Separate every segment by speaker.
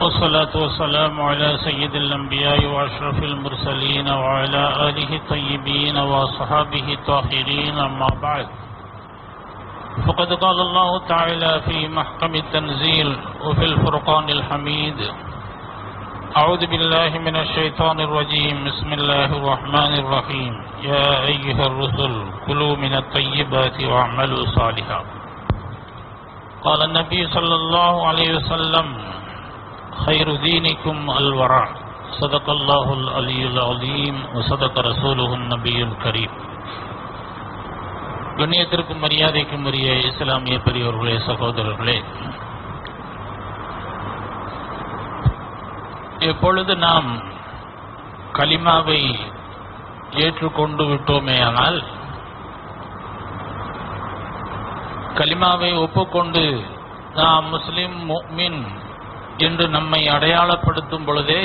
Speaker 1: والصلاة والسلام على سيد الأنبياء وأشرف المرسلين وعلى آله الطيبين وصحابه الطاهرين أما بعد فقد قال الله تعالى في محكم التنزيل وفي الفرقان الحميد أعوذ بالله من الشيطان الرجيم بسم الله الرحمن الرحيم يا أيها الرسل كلوا من الطيبات واعملوا صالحا قال النبي صلى الله عليه وسلم خير دينكم الورع صدق الله العلي العظيم وصدق رسوله النبي الكريم கண்ணியத்திற்கும் மரியாதைக்கும் உரிய இஸ்லாமிய பெரியோர்களே சகோதரர்களே எப்பொழுது நாம் கலிமாவை ஏற்றுக்கொண்டு விட்டோமேயானால் கலிமாவை ஒப்புக்கொண்டு நாம் முஸ்லிம் முஃமின் என்று நம்மை அடையாளப்படுத்தும் பொழுதே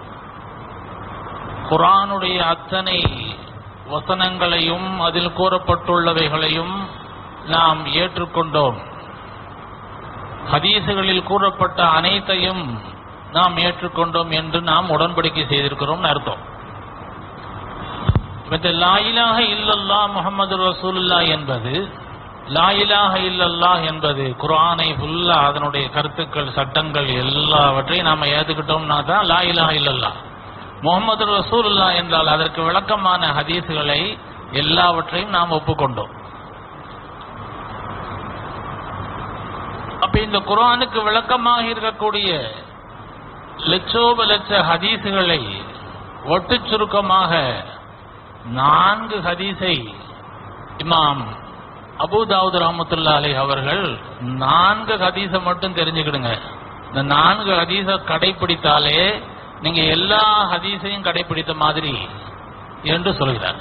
Speaker 1: குரானுடைய அத்தனை வசனங்களையும் அதில் கூறப்பட்டுள்ளவைகளையும் நாம் ஏற்றுக்கொண்டோம் ஹதீசுகளில் கூறப்பட்ட அனைத்தையும் நாம் ஏற்றுக்கொண்டோம் என்று நாம் உடன்படிக்கை செய்திருக்கிறோம் அர்த்தம் இந்த லாயிலாக இல்லல்லா முகமது ரசூலுல்லா என்பது லாயிலாக இல்லல்லா என்பது குரானை ஃபுல்லா அதனுடைய கருத்துக்கள் சட்டங்கள் எல்லாவற்றையும் நாம ஏத்துக்கிட்டோம்னா தான் லாயிலாக இல்லல்லா முகமது ரசூலுல்லா என்றால் அதற்கு விளக்கமான ஹதீசுகளை எல்லாவற்றையும் நாம் ஒப்புக்கொண்டோம் அப்ப இந்த குரானுக்கு விளக்கமாக இருக்கக்கூடிய லட்சோப லட்ச ஹதீசுகளை ஒட்டு சுருக்கமாக நான்கு ஹதீஸை இமாம் அபுதாவுத் ரஹமத்துல்லா அலை அவர்கள் நான்கு ஹதீஸை மட்டும் தெரிஞ்சுக்கிடுங்க இந்த நான்கு ஹதீஸை கடைபிடித்தாலே நீங்க எல்லா ஹதீஸையும் கடைபிடித்த மாதிரி என்று சொல்கிறார்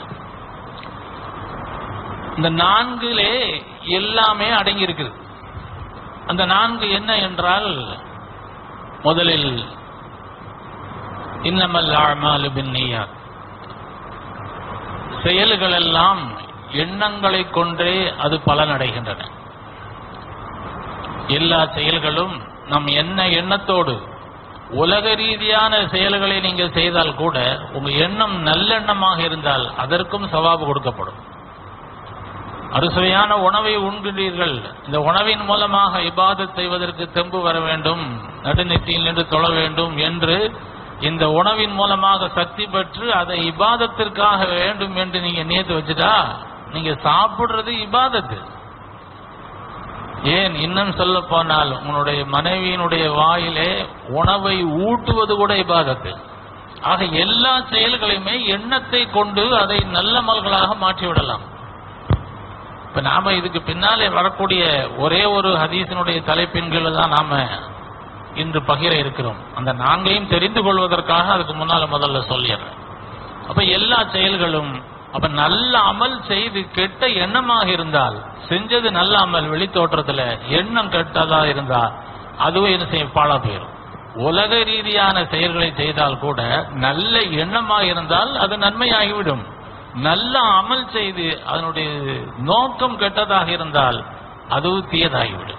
Speaker 1: இந்த நான்கிலே எல்லாமே அடங்கி இருக்குது அந்த நான்கு என்ன என்றால் முதலில் இன்னமல் ஆமாலு பின் செயல்கள் எல்லாம் எண்ணங்களை கொண்டே அது பலனடைகின்றன எல்லா செயல்களும் நம் என்ன எண்ணத்தோடு உலக ரீதியான செயல்களை நீங்கள் செய்தால் கூட உங்க எண்ணம் நல்லெண்ணமாக இருந்தால் அதற்கும் சவாபு கொடுக்கப்படும் அறுசுவையான உணவை உண்கிறீர்கள் இந்த உணவின் மூலமாக இபாதத் செய்வதற்கு தெம்பு வர வேண்டும் நடுநெற்றியில் நின்று தொழ வேண்டும் என்று இந்த உணவின் மூலமாக சக்தி பெற்று அதை இபாதத்திற்காக வேண்டும் என்று நீங்க நியத்து வச்சுட்டா நீங்க சாப்பிடுறது இபாதத்து ஏன் இன்னும் சொல்ல போனால் உன்னுடைய மனைவியினுடைய வாயிலே உணவை ஊட்டுவது கூட இபாதத்து ஆக எல்லா செயல்களையுமே எண்ணத்தை கொண்டு அதை நல்ல மல்களாக மாற்றி விடலாம் இப்ப நாம இதுக்கு பின்னாலே வரக்கூடிய ஒரே ஒரு ஹதீஸினுடைய தலைப்பின் கீழ் தான் நாம இன்று பகிர இருக்கிறோம் அந்த நான்கையும் தெரிந்து கொள்வதற்காக அதுக்கு முன்னால முதல்ல சொல்லிடுறேன் அப்ப எல்லா செயல்களும் அப்ப நல்ல அமல் செய்து கெட்ட எண்ணமாக இருந்தால் செஞ்சது நல்ல அமல் வெளித்தோற்றத்துல எண்ணம் கெட்டதா இருந்தா அதுவும் என்ன செய்ய பாழா போயிடும் உலக ரீதியான செயல்களை செய்தால் கூட நல்ல எண்ணமாக இருந்தால் அது நன்மையாகிவிடும் நல்ல அமல் செய்து அதனுடைய நோக்கம் கெட்டதாக இருந்தால் அதுவும் தீயதாகிவிடும்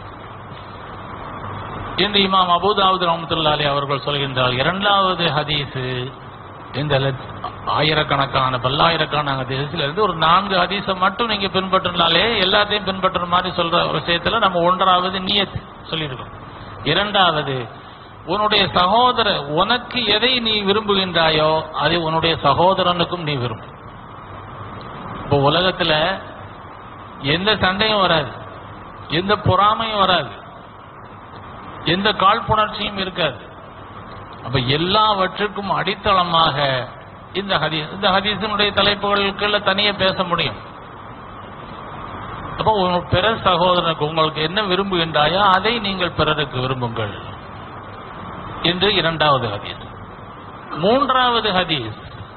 Speaker 1: என்று இமாம் அபுதாவுத் ரஹமத்துல்லாலி அவர்கள் சொல்கின்றால் இரண்டாவது ஹதீஸு இந்த ஆயிரக்கணக்கான பல்லாயிரக்கணக்கான ஹதீஸ்ல இருந்து ஒரு நான்கு ஹதீஸை மட்டும் நீங்க பின்பற்றினாலே எல்லாத்தையும் பின்பற்றுற மாதிரி சொல்ற விஷயத்துல நம்ம ஒன்றாவது நீயத் சொல்லியிருக்கோம் இரண்டாவது உன்னுடைய சகோதர உனக்கு எதை நீ விரும்புகின்றாயோ அதை உன்னுடைய சகோதரனுக்கும் நீ விரும்பு இப்போ உலகத்துல எந்த சண்டையும் வராது எந்த பொறாமையும் வராது எந்த காழ்ப்புணர்ச்சியும் இருக்காது அப்ப எல்லாவற்றுக்கும் அடித்தளமாக இந்த ஹதீஸ் இந்த ஹதீஸினுடைய தலைப்புகளுக்குள்ள தனியே பேச முடியும் அப்போ பிற சகோதரனுக்கு உங்களுக்கு என்ன விரும்புகின்றாயோ அதை நீங்கள் பிறருக்கு விரும்புங்கள் என்று இரண்டாவது ஹதீஸ் மூன்றாவது ஹதீஸ்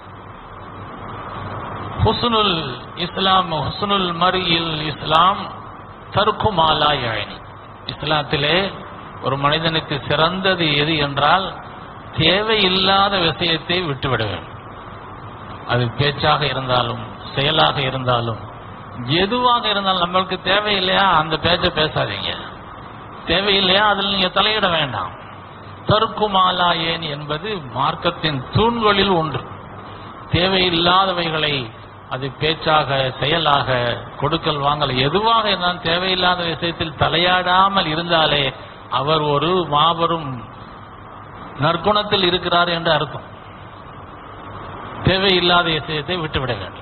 Speaker 1: ஹுஸ்னுல் இஸ்லாம் ஹுஸ்னுல் மரியில் இஸ்லாம் தர்க்குமாலா யாழினி இஸ்லாத்திலே ஒரு மனிதனுக்கு சிறந்தது எது என்றால் தேவையில்லாத விஷயத்தை விட்டுவிட வேண்டும் அது பேச்சாக இருந்தாலும் செயலாக இருந்தாலும் எதுவாக இருந்தாலும் நம்மளுக்கு தேவையில்லையா அந்த பேச்சை பேசாதீங்க தேவையில்லையா அதில் நீங்க தலையிட வேண்டாம் தர்க்குமாலா ஏன் என்பது மார்க்கத்தின் தூண்களில் ஒன்று தேவையில்லாதவைகளை அது பேச்சாக செயலாக கொடுக்கல் வாங்கல் எதுவாக இருந்தாலும் தேவையில்லாத விஷயத்தில் தலையாடாமல் இருந்தாலே அவர் ஒரு மாபெரும் நற்குணத்தில் இருக்கிறார் என்று அர்த்தம் தேவையில்லாத விஷயத்தை விட்டுவிட வேண்டும்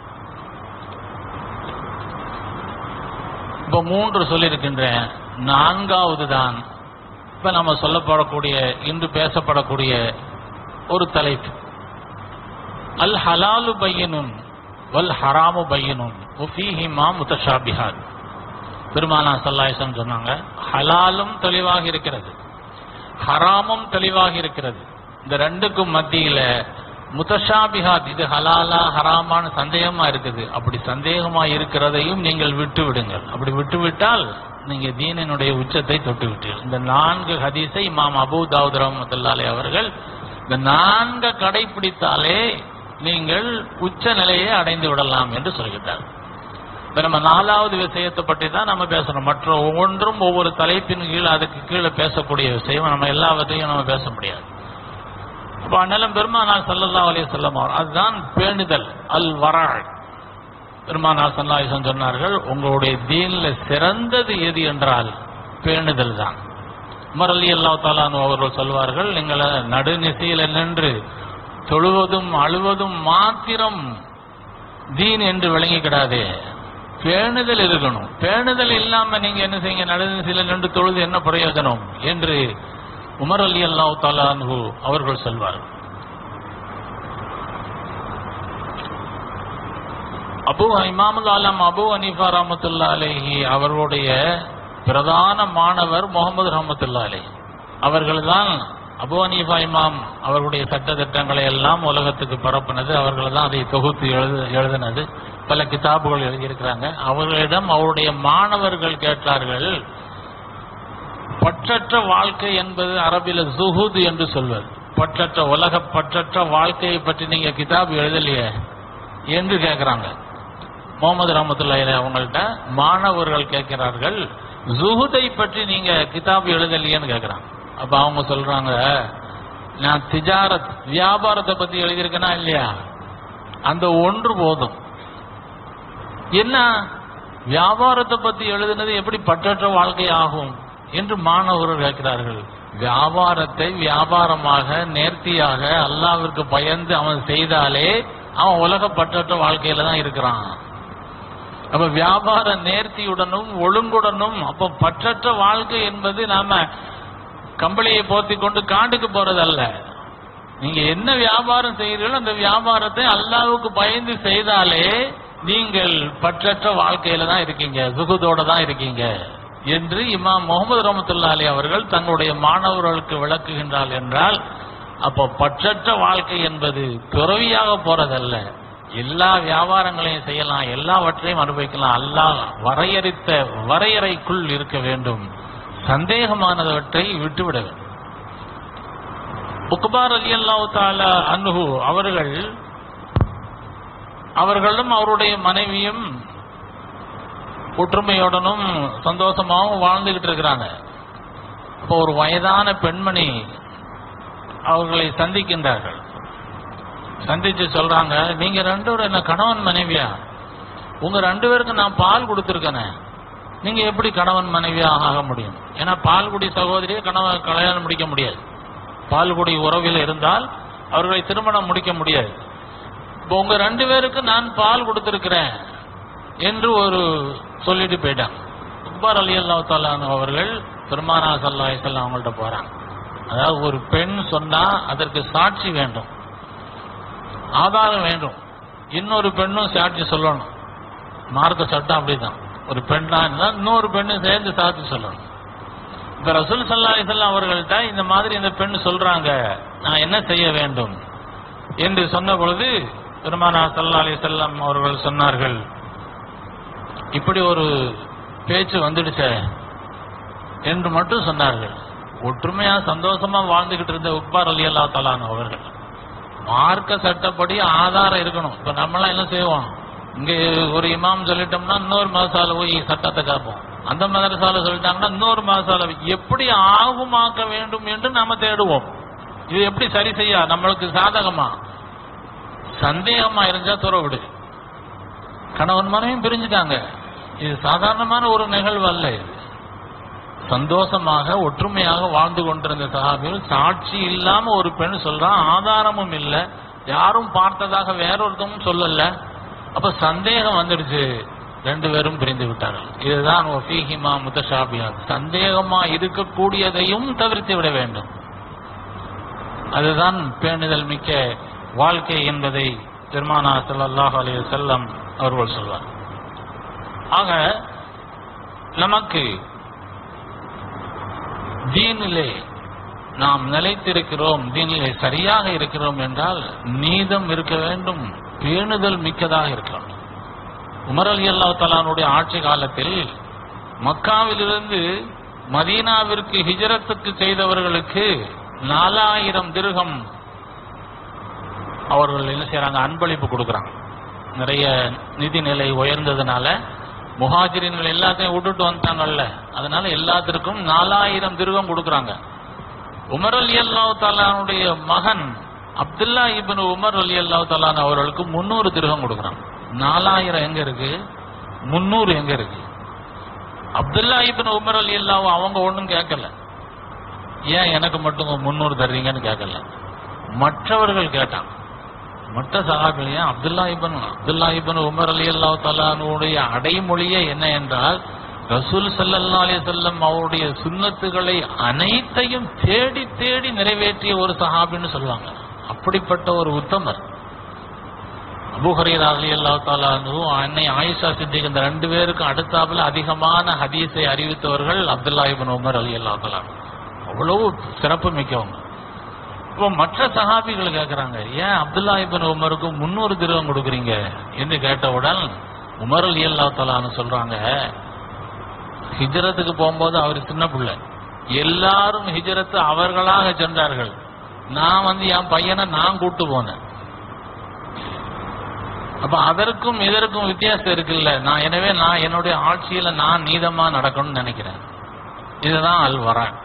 Speaker 1: இப்ப மூன்று சொல்லியிருக்கின்றேன் நான்காவது தான் இப்ப நம்ம சொல்லப்படக்கூடிய இன்று பேசப்படக்கூடிய ஒரு தலைப்பு அல் ஹலாலு பையனும் வல் ஹராமு பையனும் உஃபீஹிமா முத்தஷாபிஹாத் பெருமானா சல்லாயசம் சொன்னாங்க ஹலாலும் தெளிவாக இருக்கிறது ஹராமும் தெளிவாக இருக்கிறது இந்த ரெண்டுக்கும் மத்தியில முத்தஷாபிஹாத் இது ஹலாலா ஹராமான்னு சந்தேகமா இருக்குது அப்படி சந்தேகமா இருக்கிறதையும் நீங்கள் விட்டு விடுங்கள் அப்படி விட்டு விட்டால் நீங்க தீனினுடைய உச்சத்தை தொட்டு விட்டீர்கள் இந்த நான்கு ஹதீஸை இமாம் அபூ தாவூத் ரஹ்மத்துல்லாஹி அவர்கள் இந்த நான்கு கடைபிடித்தாலே நீங்கள் உச்ச நிலையை அடைந்து விடலாம் என்று சொல்கிறார் இப்ப நம்ம நாலாவது விஷயத்தை பற்றி தான் நம்ம பேசணும் மற்ற ஒவ்வொன்றும் ஒவ்வொரு தலைப்பின் கீழ் அதுக்கு கீழே பேசக்கூடிய விஷயம் நம்ம எல்லாவற்றையும் நம்ம பேச முடியாது அப்ப அண்ணலம் பெருமானார் சல்லல்லா அலைஹி வஸல்லம் அவர் அதுதான் பேணுதல் அல் வராள் பெருமானார் சல்லாஹம் சொன்னார்கள் உங்களுடைய தீன்ல சிறந்தது எது என்றால் பேணுதல் தான் உமர் அலி அல்லா தாலானு அவர்கள் சொல்வார்கள் நீங்கள் நடுநிசையில் நின்று தொழுவதும் அழுவதும் மாத்திரம் தீன் என்று விளங்கிக்கிடாதே பேணுதல் இருக்கணும் பேணுதல் இல்லாம நீங்க என்ன செய்யுங்க நடுநிசையில் நின்று தொழுது என்ன பிரயோஜனம் என்று உமர் அலி அல்லா தாலானு அவர்கள் சொல்வார்கள் அபு இமாமுல் ஆலம் அபு அனிஃபா ரஹமத்துல்லா அலைஹி அவர்களுடைய பிரதான மாணவர் முகமது ரஹமத்துல்லா அலை அவர்கள் தான் அபு அனீஃபா இமாம் அவர்களுடைய சட்ட திட்டங்களை எல்லாம் உலகத்துக்கு பரப்புனது அவர்கள் தான் அதை தொகுத்து எழுது எழுதினது பல கிதாபுகள் எழுதியிருக்கிறாங்க அவர்களிடம் அவருடைய மாணவர்கள் கேட்டார்கள் பற்றற்ற வாழ்க்கை என்பது அரபில ஜுஹூத் என்று சொல்வது பற்றற்ற உலக பற்றற்ற வாழ்க்கையை பற்றி நீங்க கிதாப் எழுதலையே என்று கேட்கிறாங்க முகமது ரஹமத்துல்லாஹி அவங்கள்ட்ட மாணவர்கள் கேட்கிறார்கள் ஜுஹுதை பற்றி நீங்க கிதாப் எழுதலையேன்னு கேட்கிறாங்க அப்ப அவங்க சொல்றாங்க நான் திஜாரத் வியாபாரத்தை பத்தி எழுதியிருக்கேனா இல்லையா அந்த ஒன்று போதும் என்ன வியாபாரத்தை பத்தி எழுதுனது எப்படி பற்றற்ற வாழ்க்கை ஆகும் என்று மாணவர்கள் கேட்கிறார்கள் வியாபாரத்தை வியாபாரமாக நேர்த்தியாக அல்லாவிற்கு பயந்து அவன் செய்தாலே அவன் உலக பற்றற்ற வாழ்க்கையில தான் இருக்கிறான் அப்ப வியாபார நேர்த்தியுடனும் ஒழுங்குடனும் அப்ப பற்றற்ற வாழ்க்கை என்பது நாம கம்பளியை போத்தி கொண்டு காண்டுக்கு போறதல்ல நீங்க என்ன வியாபாரம் செய்கிறீர்களோ அந்த வியாபாரத்தை அல்லாவுக்கு பயந்து செய்தாலே நீங்கள் பற்றற்ற வாழ்க்கையில தான் இருக்கீங்க சுகுதோட தான் இருக்கீங்க என்று இமாம் முகமது ரஹமத்துல்லா அலி அவர்கள் தங்களுடைய மாணவர்களுக்கு விளக்குகின்றார் என்றால் அப்போ பற்றற்ற வாழ்க்கை என்பது துறவியாக போறதல்ல எல்லா வியாபாரங்களையும் செய்யலாம் எல்லாவற்றையும் அனுபவிக்கலாம் அல்லாஹ் வரையறுத்த வரையறைக்குள் இருக்க வேண்டும் சந்தேகமானவற்றை விட்டுவிட வேண்டும் உக்பார் அலி அல்லாஹு தாலா அன்ஹு அவர்கள் அவர்களும் அவருடைய மனைவியும் ஒற்றுமையுடனும் சந்தோஷமாகவும் வாழ்ந்துகிட்டு இருக்கிறாங்க இப்போ ஒரு வயதான பெண்மணி அவர்களை சந்திக்கின்றார்கள் சந்திச்சு சொல்றாங்க நீங்க ரெண்டு பேரும் என்ன கணவன் மனைவியா உங்க ரெண்டு பேருக்கு நான் பால் கொடுத்துருக்கேனே நீங்க எப்படி கணவன் மனைவியா ஆக முடியும் ஏன்னா பால்குடி சகோதரியை கணவன் கல்யாணம் முடிக்க முடியாது பால்குடி உறவில் இருந்தால் அவர்களை திருமணம் முடிக்க முடியாது இப்போ உங்க ரெண்டு பேருக்கு நான் பால் கொடுத்திருக்கிறேன் என்று ஒரு சொல்லிட்டு போயிட்டாங்க உக்பார் அலி அல்லா அவர்கள் பெருமானா சல்லா செல்லம் அவங்கள்ட்ட போறாங்க அதாவது ஒரு பெண் சொன்னா அதற்கு சாட்சி வேண்டும் ஆதாரம் வேண்டும் இன்னொரு பெண்ணும் சாட்சி சொல்லணும் மார்க்க சட்டம் அப்படிதான் ஒரு பெண்ணா இருந்தா இன்னொரு பெண்ணும் சேர்ந்து சாட்சி சொல்லணும் இப்ப ரசூல் சல்லா அலிசல்லாம் அவர்கள்ட்ட இந்த மாதிரி இந்த பெண் சொல்றாங்க நான் என்ன செய்ய வேண்டும் என்று சொன்ன பொழுது பெருமானா சல்லா அலி செல்லம் அவர்கள் சொன்னார்கள் இப்படி ஒரு பேச்சு வந்துடுச்சே என்று மட்டும் சொன்னார்கள் ஒற்றுமையா சந்தோஷமா வாழ்ந்துகிட்டு இருந்த உக்பார் அலி அல்லா தலான் அவர்கள் மார்க்க சட்டப்படி ஆதாரம் இருக்கணும் இப்ப நம்மளாம் என்ன செய்வோம் இங்க ஒரு இமாம் சொல்லிட்டோம்னா இன்னொரு மசால போய் சட்டத்தை காப்போம் அந்த மதரசால சொல்லிட்டாங்கன்னா இன்னொரு மதரசால எப்படி ஆகுமாக்க வேண்டும் என்று நாம தேடுவோம் இது எப்படி சரி செய்ய நம்மளுக்கு சாதகமா சந்தேகமா இருந்தா துற விடு கணவன் மனைவியும் பிரிஞ்சுட்டாங்க இது சாதாரணமான ஒரு நிகழ்வு அல்ல இது சந்தோஷமாக ஒற்றுமையாக வாழ்ந்து கொண்டிருந்த சகாபிகள் சாட்சி இல்லாம ஒரு பெண் சொல்றான் ஆதாரமும் இல்ல யாரும் பார்த்ததாக வேறொருத்தமும் சொல்லல அப்ப சந்தேகம் வந்துடுச்சு ரெண்டு பேரும் பிரிந்து விட்டார்கள் இதுதான் ஒஃபீஹிமா முத்தஷாபியா சந்தேகமா இருக்கக்கூடியதையும் தவிர்த்து விட வேண்டும் அதுதான் பேணுதல் மிக்க வாழ்க்கை என்பதை பெருமானா ஸல்லல்லாஹு அலைஹி வஸல்லம் அவர்கள் சொல்வார் ஆக நமக்கு தீனிலே நாம் நிலைத்திருக்கிறோம் தீனிலே சரியாக இருக்கிறோம் என்றால் நீதம் இருக்க வேண்டும் பேணுதல் மிக்கதாக இருக்க வேண்டும் உமர் அலி அல்லா தலானுடைய ஆட்சி காலத்தில் மக்காவிலிருந்து மதீனாவிற்கு ஹிஜரத்துக்கு செய்தவர்களுக்கு நாலாயிரம் திருகம் அவர்கள் என்ன செய்றாங்க அன்பளிப்பு கொடுக்கறாங்க நிறைய நிதிநிலை உயர்ந்ததுனால முஹாஜிரின்கள் எல்லாத்தையும் விட்டுட்டு வந்துட்டாங்கல்ல அதனால எல்லாத்திற்கும் நாலாயிரம் திருகம் கொடுக்கறாங்க உமர் அலி அல்லாஹ் தாலானுடைய மகன் அப்துல்லா இப்னு உமர் அலி அல்லாஹ் தாலான் அவர்களுக்கு முன்னூறு திருகம் கொடுக்கறாங்க நாலாயிரம் எங்க இருக்கு முன்னூறு எங்க இருக்கு அப்துல்லா இப்னு உமர் அலி அல்லாஹ் அவங்க ஒண்ணும் கேட்கல ஏன் எனக்கு மட்டும் முன்னூறு தர்றீங்கன்னு கேட்கல மற்றவர்கள் கேட்டாங்க மற்ற சகாபிகள் ஏன் Abdullah ibn Abdullah ibn Umar Ali Allah தலானுடைய அடைமொழியே என்ன என்றால் ரசூல் ஸல்லல்லாஹு அலைஹி வஸல்லம் அவருடைய சுன்னத்துகளை அனைத்தையும் தேடி தேடி நிறைவேற்றிய ஒரு சஹாபின்னு சொல்லுவாங்க அப்படிப்பட்ட ஒரு உத்தமர் அபூ ஹுரைரா ரலியல்லாஹு தஆலா அன்ஹு அன்னை ஆயிஷா சித்திக் இந்த ரெண்டு பேருக்கும் அடுத்தாப்புல அதிகமான ஹதீஸை அறிவித்தவர்கள் அப்துல்லா இப்னு உமர் ரலியல்லாஹு தஆலா அவ்வளவு சிறப்பு மிக்கவங்க இப்போ மற்ற சஹாபிகள் கேட்கறாங்க ஏன் அப்துல்லா இப்னு உமருக்கு முன்னூறு திருவம் கொடுக்குறீங்க என்று கேட்டவுடன் உமர் அலி அல்லா தலான்னு சொல்றாங்க ஹிஜரத்துக்கு போகும்போது அவர் சின்ன பிள்ளை எல்லாரும் ஹிஜரத்து அவர்களாக சென்றார்கள் நான் வந்து என் பையனை நான் கூட்டு போனேன் அப்ப அதற்கும் இதற்கும் வித்தியாசம் இருக்குல்ல நான் எனவே நான் என்னுடைய ஆட்சியில நான் நீதமா நடக்கணும்னு நினைக்கிறேன் இதுதான் அல் வரேன்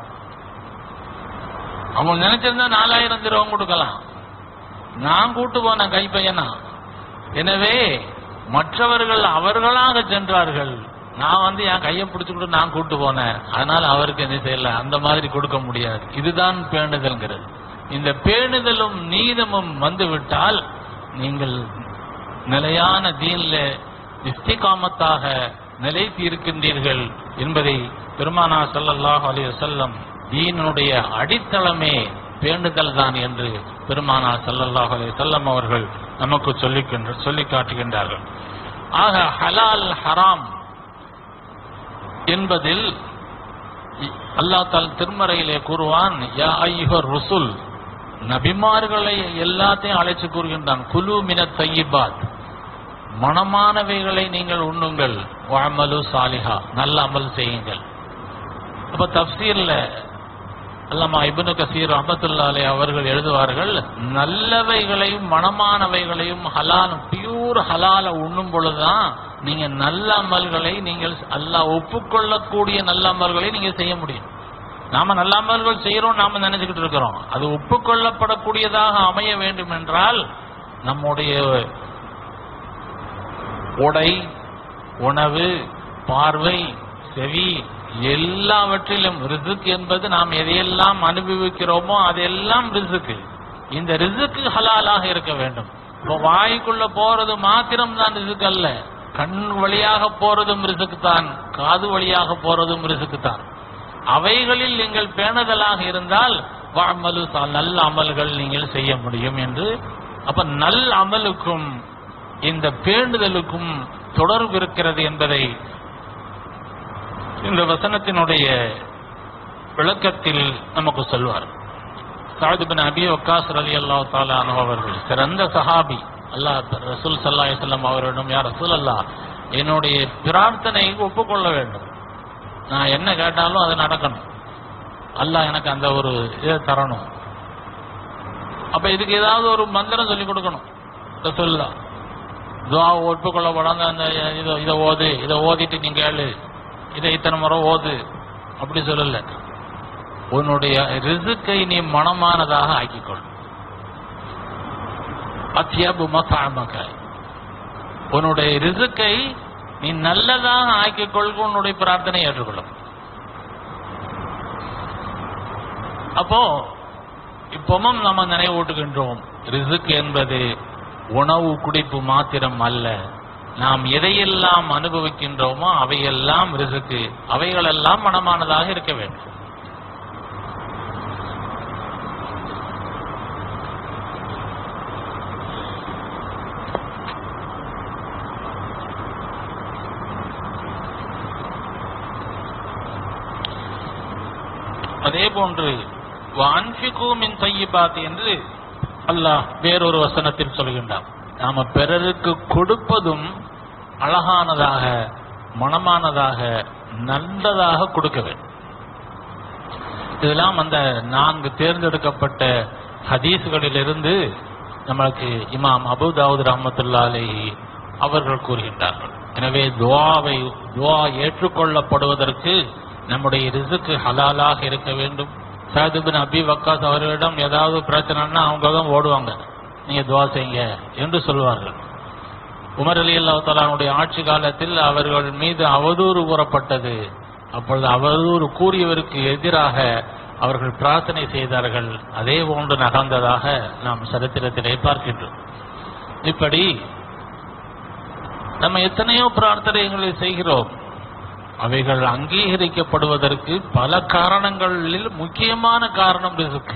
Speaker 1: அவங்க நினைச்சிருந்தா நாலாயிரம் திருவம் கொடுக்கலாம் நான் கூட்டு போனேன் கைப்பையனா எனவே மற்றவர்கள் அவர்களாக சென்றார்கள் நான் வந்து என் கையை பிடிச்சுக்கிட்டு நான் கூட்டு போனேன் அதனால அவருக்கு என்ன செய்யல அந்த மாதிரி கொடுக்க முடியாது இதுதான் பேணுதல்ங்கிறது இந்த பேணுதலும் நீதமும் வந்து விட்டால் நீங்கள் நிலையான தீன்ல இஸ்திகாமத்தாக நிலைத்து இருக்கின்றீர்கள் என்பதை பெருமானா ஸல்லல்லாஹு அலைஹி வஸல்லம் தீனுடைய அடித்தளமே பேணுதல் தான் என்று பெருமானா ஸல்லல்லாஹு அலைஹி வஸல்லம் அவர்கள் நமக்கு சொல்லிக்கின்ற சொல்லி காட்டுகின்றார்கள் ஆக ஹலால் ஹராம் என்பதில் அல்லாஹ் தால் திருமறையிலே கூறுவான் யா ஐயுஹர் ருசுல் நபிமார்களை எல்லாத்தையும் அழைச்சு கூறுகின்றான் குலு மின தையிபாத் மனமானவைகளை நீங்கள் உண்ணுங்கள் வஅமலு சாலிஹா நல்ல அமல் செய்யுங்கள் அப்ப தப்சீர்ல அல்லாமா இப்னு கசீர் ரஹமத்துல்லாலே அவர்கள் எழுதுவார்கள் நல்லவைகளையும் மனமானவைகளையும் ஹலால் பியூர் ஹலால உண்ணும் பொழுதுதான் நீங்க நல்ல அமல்களை நீங்கள் அல்லாஹ் ஒப்புக்கொள்ளக்கூடிய நல்ல அமல்களை நீங்க செய்ய முடியும் நாம நல்ல அமல்கள் செய்யறோம் நாம நினைச்சுக்கிட்டு இருக்கிறோம் அது ஒப்புக்கொள்ளப்படக்கூடியதாக அமைய வேண்டும் என்றால் நம்முடைய உடை உணவு பார்வை செவி எல்லாவற்றிலும் ரிசுக் என்பது நாம் எதையெல்லாம் அனுபவிக்கிறோமோ அதெல்லாம் ரிசுக்கு இந்த ரிசுக்கு ஹலாலாக இருக்க வேண்டும் இப்போ வாய்க்குள்ள போறது மாத்திரம் தான் ரிசுக் அல்ல கண் வழியாக போறதும் ரிசுக்கு தான் காது வழியாக போறதும் ரிசுக்கு தான் அவைகளில் நீங்கள் பேணுதலாக இருந்தால் வாமலு நல்ல அமல்கள் நீங்கள் செய்ய முடியும் என்று அப்ப நல் அமலுக்கும் இந்த பேணுதலுக்கும் தொடர்பு இருக்கிறது என்பதை இந்த வசனத்தினுடைய விளக்கத்தில் நமக்கு சொல்வார் சாதிபின் அபி வக்காஸ் அலி அல்லா தாலா அவர்கள் சிறந்த சஹாபி அல்லாஹ் ரசூல் சல்லா செல்லம் அவரிடம் யார் ரசூல் அல்லா என்னுடைய பிரார்த்தனையை ஒப்புக்கொள்ள வேண்டும் நான் என்ன கேட்டாலும் அது நடக்கணும் அல்லாஹ் எனக்கு அந்த ஒரு இதை தரணும் அப்ப இதுக்கு ஏதாவது ஒரு மந்திரம் சொல்லி கொடுக்கணும் ரசூல்லா துவா ஒப்புக்கொள்ளப்படாத அந்த இதை இதை ஓது இதை ஓதிட்டு நீ கேளு இதை இத்தனை முறை ஓது அப்படி சொல்லல உன்னுடைய ரிசுக்கை நீ மனமானதாக ஆக்கிக்கொள் அத்தியபு மசாமக உன்னுடைய ரிசுக்கை நீ நல்லதாக ஆக்கிக்கொள்க உன்னுடைய பிரார்த்தனை ஏற்றுக்கொள்ளும் அப்போ இப்பவும் நம்ம நினைவூட்டுகின்றோம் ரிசுக் என்பது உணவு குடிப்பு மாத்திரம் அல்ல நாம் எதையெல்லாம் அனுபவிக்கின்றோமோ அவையெல்லாம் ரிசுக்கு அவைகளெல்லாம் மனமானதாக இருக்க வேண்டும் அதே போன்று வான்பிகு மின் தையிபாத் என்று அல்லாஹ் வேறொரு வசனத்தில் சொல்கின்றான் நாம பிறருக்கு கொடுப்பதும் அழகானதாக மனமானதாக நல்லதாக கொடுக்க வேண்டும் இதெல்லாம் அந்த நான்கு தேர்ந்தெடுக்கப்பட்ட ஹதீஸ்களிலிருந்து நம்மளுக்கு இமாம் அபுதாவுத் ரஹமத்துல்லா அலைஹி அவர்கள் கூறுகின்றார்கள் எனவே துவாவை துவா ஏற்றுக்கொள்ளப்படுவதற்கு நம்முடைய ரிசுக்கு ஹலாலாக இருக்க வேண்டும் சாதுபின் அபி வக்காஸ் அவர்களிடம் ஏதாவது பிரச்சனைன்னா அவங்க தான் ஓடுவாங்க நீங்க துவா செய்யுங்க என்று சொல்வார்கள் உமர் அலி அல்லாஹாலுடைய ஆட்சி காலத்தில் அவர்கள் மீது அவதூறு கூறப்பட்டது அப்பொழுது அவதூறு கூறியவருக்கு எதிராக அவர்கள் பிரார்த்தனை செய்தார்கள் அதே போன்று நகர்ந்ததாக நாம் சரித்திரத்திலே பார்க்கின்றோம் இப்படி நம்ம எத்தனையோ பிரார்த்தனைகளை செய்கிறோம் அவைகள் அங்கீகரிக்கப்படுவதற்கு பல காரணங்களில் முக்கியமான காரணம் ரிசுக்கு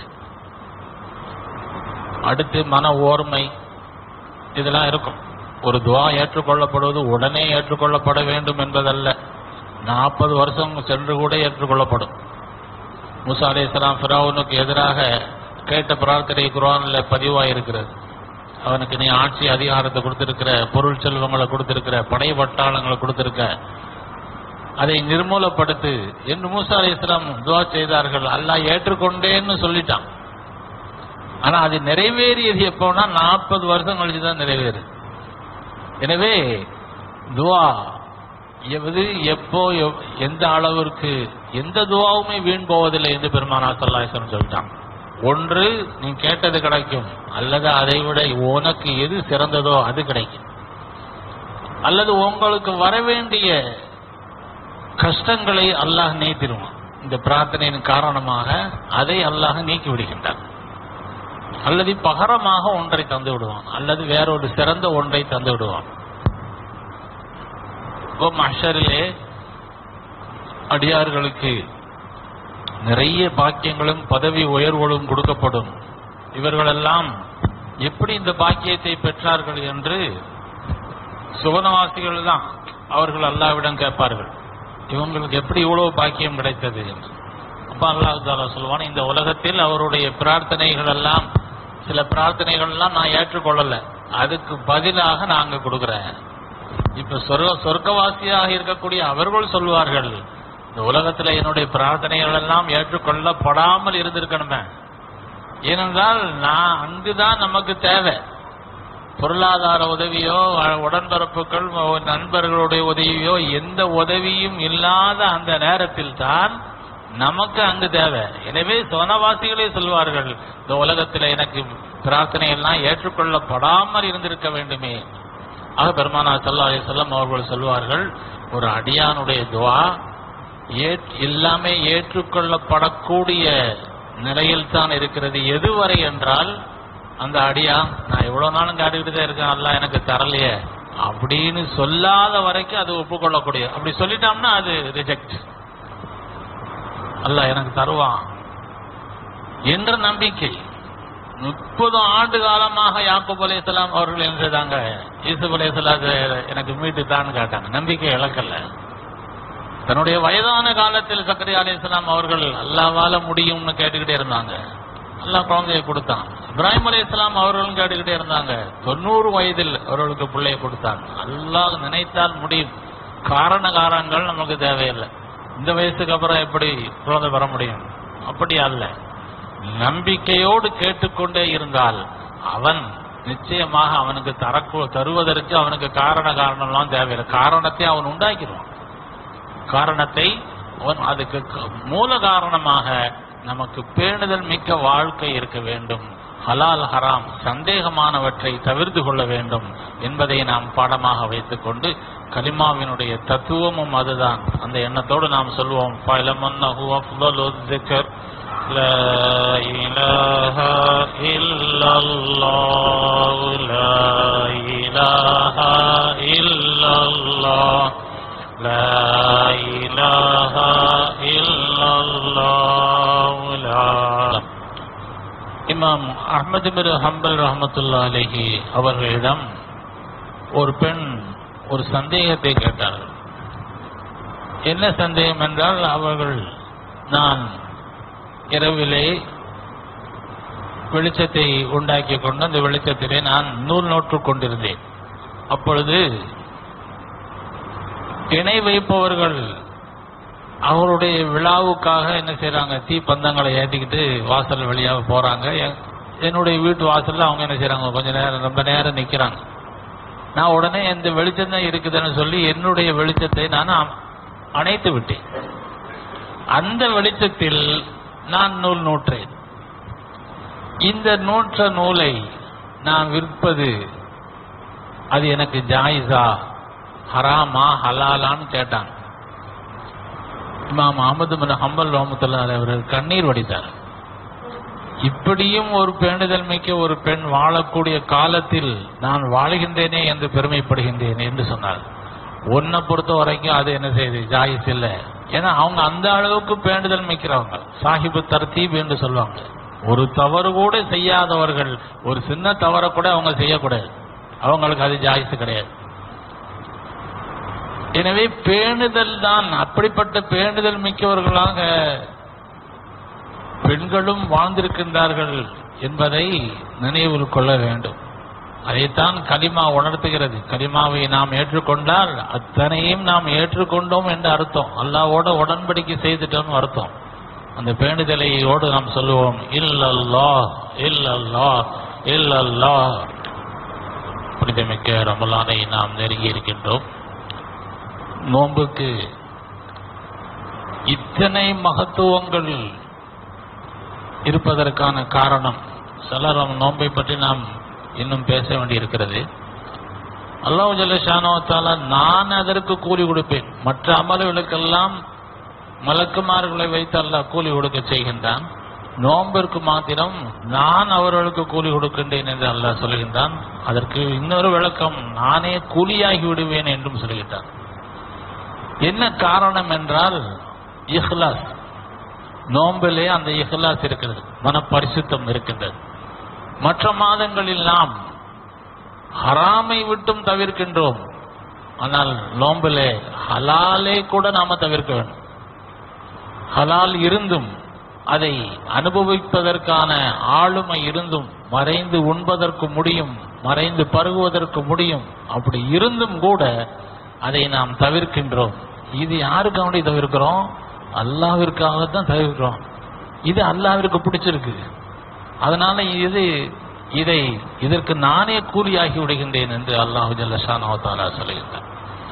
Speaker 1: அடுத்து மன ஓர்மை இதெல்லாம் இருக்கும் ஒரு துவா ஏற்றுக்கொள்ளப்படுவது உடனே ஏற்றுக்கொள்ளப்பட வேண்டும் என்பதல்ல நாற்பது வருஷம் சென்று கூட ஏற்றுக்கொள்ளப்படும் முசா அலி இஸ்லாம் ஃபிராவுனுக்கு எதிராக கேட்ட பிரார்த்தனை குரான்ல பதிவாயிருக்கிறது அவனுக்கு நீ ஆட்சி அதிகாரத்தை கொடுத்திருக்கிற பொருள் செல்வங்களை கொடுத்திருக்கிற படை வட்டாளங்களை கொடுத்திருக்க அதை நிர்மூலப்படுத்து என்று மூசா அலி இஸ்லாம் துவா செய்தார்கள் அல்லாஹ் ஏற்றுக்கொண்டேன்னு சொல்லிட்டான் ஆனா அது நிறைவேறியது எப்போனா நாற்பது வருஷம் கழிச்சு தான் நிறைவேறு எனவே துவா எது எப்போ எவ்- எந்த அளவிற்கு எந்த துவாவுமே வீண் போவதில்லை என்று பெருமானா சல்லாஹம் சொல்லிட்டான் ஒன்று நீ கேட்டது கிடைக்கும் அல்லது அதை விட உனக்கு எது சிறந்ததோ அது கிடைக்கும் அல்லது உங்களுக்கு வரவேண்டிய கஷ்டங்களை அல்லாஹ் நீத்திருவான் இந்த பிரார்த்தனையின் காரணமாக அதை அல்லாஹ் நீக்கி விடுகின்றான் அல்லது பகரமாக ஒன்றை தந்து விடுவான் அல்லது வேறொரு சிறந்த ஒன்றை தந்து விடுவான் இப்போ மஷரிலே அடியார்களுக்கு நிறைய பாக்கியங்களும் பதவி உயர்வுகளும் கொடுக்கப்படும் இவர்களெல்லாம் எப்படி இந்த பாக்கியத்தை பெற்றார்கள் என்று சுவனவாசிகள் தான் அவர்கள் அல்லாவிடம் கேட்பார்கள் இவங்களுக்கு எப்படி இவ்வளவு பாக்கியம் கிடைத்தது என்று அப்ப அல்லாஹ் தாலா சொல்லுவான் இந்த உலகத்தில் அவருடைய பிரார்த்தனைகள் எல்லாம் சில பிரார்த்தனைகள் எல்லாம் நான் ஏற்றுக்கொள்ளல அதுக்கு பதிலாக நாங்க கொடுக்கிறேன் இப்ப சொர்க்க சொர்க்கவாசியாக இருக்கக்கூடிய அவர்கள் சொல்வார்கள் இந்த உலகத்துல என்னுடைய பிரார்த்தனைகள் எல்லாம் ஏற்றுக்கொள்ளப்படாமல் இருந்திருக்கணுமே ஏனென்றால் நான் அங்குதான் நமக்கு தேவை பொருளாதார உதவியோ அ- உடன்பிறப்புகள் ஒ- நண்பர்களுடைய உதவியோ எந்த உதவியும் இல்லாத அந்த நேரத்தில் தான் நமக்கு அங்கு தேவை எனவே சொனவாசிகளே சொல்வார்கள் இந்த உலகத்தில் எனக்கு பிரார்த்தனை எல்லாம் ஏற்றுக்கொள்ளப்படாமல் இருந்திருக்க வேண்டுமே ஆக பெருமானா சல்லா அலிசல்லாம் அவர்கள் சொல்வார்கள் ஒரு அடியானுடைய துவா ஏற்- எல்லாமே ஏற்றுக்கொள்ளப்படக்கூடிய நிலையில் தான் இருக்கிறது எதுவரை என்றால் அந்த அடியா நான் எவ்வளவு நாளும் காட்டிக்கிட்டு தான் இருக்கேன் அல்லாஹ் எனக்கு தரலையே அப்படின்னு சொல்லாத வரைக்கும் அது ஒப்புக்கொள்ளக்கூடிய அப்படி சொல்லிட்டோம்னா அது ரிஜெக்ட் அல்லாஹ் எனக்கு தருவான் என்ற நம்பிக்கை முப்பது ஆண்டு காலமாக யாக்கூப் அலைஹிஸ்ஸலாம் அவர்கள் என்ன செய்தாங்க யூசுப் அலைஹிஸ்ஸலாம் எனக்கு மீட்டு தான் கேட்டாங்க நம்பிக்கை இழக்கல தன்னுடைய வயதான காலத்தில் சக்கரை அலைஹிஸ்ஸலாம் அவர்கள் அல்லாவால முடியும்னு கேட்டுக்கிட்டே இருந்தாங்க அல்லாஹ் குழந்தையை கொடுத்தான் இப்ராஹிம் அலைஹிஸ்ஸலாம் அவர்களும் கேட்டுக்கிட்டே இருந்தாங்க தொண்ணூறு வயதில் அவர்களுக்கு பிள்ளையை கொடுத்தாங்க அல்லாஹ் நினைத்தால் முடியும் காரண காரணங்கள் நமக்கு தேவையில்லை இந்த வயசுக்கு அப்புறம் எப்படி குழந்தை பெற முடியும் அப்படி அல்ல நம்பிக்கையோடு கேட்டுக்கொண்டே இருந்தால் அவன் நிச்சயமாக அவனுக்கு தரக்கு தருவதற்கு அவனுக்கு காரண காரணம்லாம் தேவையில்லை காரணத்தை அவன் உண்டாக்கிடுவான் காரணத்தை அவன் அதுக்கு க- மூல காரணமாக நமக்கு பேணுதல் மிக்க வாழ்க்கை இருக்க வேண்டும் ஹலால் ஹராம் சந்தேகமானவற்றை தவிர்த்து கொள்ள வேண்டும் என்பதை நாம் பாடமாக வைத்துக்கொண்டு கலிமாவினுடைய தத்துவமும் அதுதான் அந்த எண்ணத்தோடு நாம் சொல்வோம் ஃபலமன்னஹு அஃலலு ذِكْر لا إله إلا الله لا إله إلا الله لا إله إلا الله لا இமாம் அஹ்மது பின் ஹம்பல் ரஹமத்துல்லா அலைஹி அவர்களிடம் ஒரு பெண் ஒரு சந்தேகத்தை கேட்டார்கள் என்ன சந்தேகம் என்றால் அவர்கள் நான் இரவிலே வெளிச்சத்தை உண்டாக்கி கொண்டு அந்த வெளிச்சத்திலே நான் நூல் நோற்றுக் கொண்டிருந்தேன் அப்பொழுது இணை வைப்பவர்கள் அவருடைய விழாவுக்காக என்ன செய்றாங்க தீப்பந்தங்களை ஏற்றிக்கிட்டு வாசல் வழியாக போறாங்க என்- என்னுடைய வீட்டு வாசல்ல அவங்க என்ன செய்றாங்க கொஞ்ச நேரம் ரொம்ப நேரம் நிக்கிறாங்க நான் உடனே இந்த வெளிச்சம் தான் இருக்குதுன்னு சொல்லி என்னுடைய வெளிச்சத்தை நான் அ- அணைத்து விட்டேன் அந்த வெளிச்சத்தில் நான் நூல் நூற்றேன் இந்த நூற்ற நூலை நான் விற்பது அது எனக்கு ஜாயிஸா ஹராமா ஹலாலான்னு கேட்டாங்க இமாம் அஹமது பின் ஹம்பல் ரஹமத்துல்லா அவர்கள் கண்ணீர் வடித்தார் இப்படியும் ஒரு பேணுதல் மிக்க ஒரு பெண் வாழக்கூடிய காலத்தில் நான் வாழுகின்றேனே என்று பெருமைப்படுகின்றேன் என்று சொன்னார் உன்னை பொறுத்த வரைக்கும் அது என்ன செய்யுது ஜாயிஸ் இல்லை ஏன்னா அவங்க அந்த அளவுக்கு பேண்டுதல் மிக்கிறவங்க சாஹிபு தர்த்தீப் என்று சொல்லுவாங்க ஒரு தவறு கூட செய்யாதவர்கள் ஒரு சின்ன தவறை கூட அவங்க செய்யக்கூடாது அவங்களுக்கு அது ஜாயிஸ் கிடையாது எனவே பேணுதல் தான் அப்படிப்பட்ட பேணுதல் மிக்கவர்களாக பெண்களும் வாழ்ந்திருக்கின்றார்கள் என்பதை நினைவில் கொள்ள வேண்டும் அதைத்தான் கலிமா உணர்த்துகிறது கலிமாவை நாம் ஏற்றுக்கொண்டால் அத்தனையும் நாம் ஏற்றுக்கொண்டோம் என்று அர்த்தம் அல்லாவோட உடன்படிக்கை செய்துட்டோம்னு அர்த்தம் அந்த பேணுதலையோடு நாம் சொல்லுவோம் இல்லல்லா இல்லல்லா இல்லல்லா புனிதமிக்க ரமலானை நாம் நெருங்கி இருக்கின்றோம் நோன்புக்கு இத்தனை மகத்துவங்கள் இருப்பதற்கான காரணம் சலரம் நோன்பை பற்றி நாம் இன்னும் பேச வேண்டியிருக்கிறது அல்லாஹ் ஜல்லஷானோத்தால நான் அதற்கு கூலி கொடுப்பேன் மற்ற அமல்களுக்கெல்லாம் மலக்குமார்களை வைத்து அல்லாஹ் கூலி கொடுக்க செய்கின்றான் நோம்பிற்கு மாத்திரம் நான் அவர்களுக்கு கூலி கொடுக்கின்றேன் என்று அல்லாஹ் சொல்கின்றான் அதற்கு இன்னொரு விளக்கம் நானே கூலியாகி விடுவேன் என்றும் சொல்கின்றான் என்ன காரணம் என்றால் இஹ்லாஸ் நோம்பிலே அந்த இஹ்லாஸ் இருக்கிறது மனப்பரிசுத்தம் இருக்கின்றது மற்ற மாதங்களில் நாம் ஹராமை விட்டும் தவிர்க்கின்றோம் ஆனால் நோம்பிலே ஹலாலே கூட நாம தவிர்க்க வேண்டும் ஹலால் இருந்தும் அதை அனுபவிப்பதற்கான ஆளுமை இருந்தும் மறைந்து உண்பதற்கு முடியும் மறைந்து பருகுவதற்கு முடியும் அப்படி இருந்தும் கூட அதை நாம் தவிர்க்கின்றோம் இது யாருக்காக வேண்டி தவிர்க்கிறோம் அல்லாவிற்காக தான் தவிர்க்கிறோம் இது அல்லாவிற்கு பிடிச்சிருக்கு அதனால இது இதை இதற்கு நானே கூலியாகி விடுகின்றேன் என்று அல்லாஹு ஜல்லஷானவத்தாலா சொல்லுகின்றார்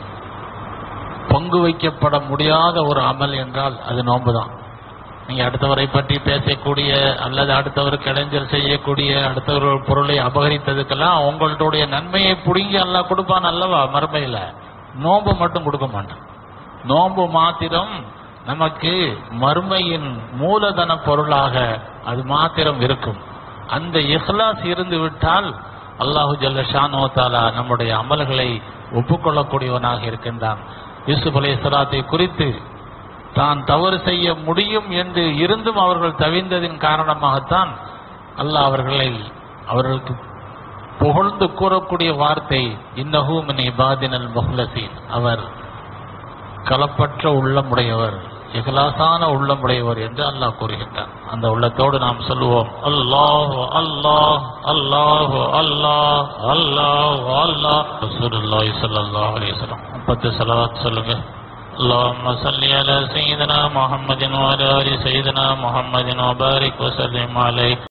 Speaker 1: பங்கு வைக்கப்பட முடியாத ஒரு அமல் என்றால் அது நோன்புதான் நீங்க அடுத்தவரை பற்றி பேசக்கூடிய அல்லது அடுத்தவருக்கு இடைஞ்சல் செய்யக்கூடிய அடுத்தவர் பொருளை அபகரித்ததுக்கெல்லாம் உங்களுடைய நன்மையை புடுங்கி அல்லாஹ் கொடுப்பான் அல்லவா மறுமையில நோன்பு மட்டும் கொடுக்க மாட்டான் நோன்பு மாத்திரம் நமக்கு மறுமையின் மூலதன பொருளாக அது மாத்திரம் இருக்கும் அந்த இஹ்லாஸ் இருந்து விட்டால் அல்லாஹு ஜல்ல ஷானோ தாலா நம்முடைய அமல்களை ஒப்புக்கொள்ளக்கூடியவனாக இருக்கின்றான் யூசுப் அலை சலாத்தை குறித்து தான் தவறு செய்ய முடியும் என்று இருந்தும் அவர்கள் தவிந்ததின் காரணமாகத்தான் அல்லாஹ் அவர்களை அவர்களுக்கு புகழ்ந்து கூறக்கூடிய வார்த்தை இன்னஹூ மின் இபாதினல் முஹ்லசீன் அவர் களப்பற்ற உள்ளமுடையவர் இகலாசான உள்ளமுடையவர் என்று அல்லாஹ் கூறுகின்றான் அந்த உள்ளத்தோடு நாம் சொல்லுவோம் அல்லாஹ் அல்லாஹ் அல்லாஹ் அல்லாஹ் அல்லாஹ் அல்லாஹ் ரசூலுல்லாஹி ஸல்லல்லாஹு அலைஹி வஸல்லம் முப்பத்து ஸலவாத் சொல்லுங்க اللهم صل على سيدنا محمد وعلى ال سيدنا محمد وبارك وسلم عليه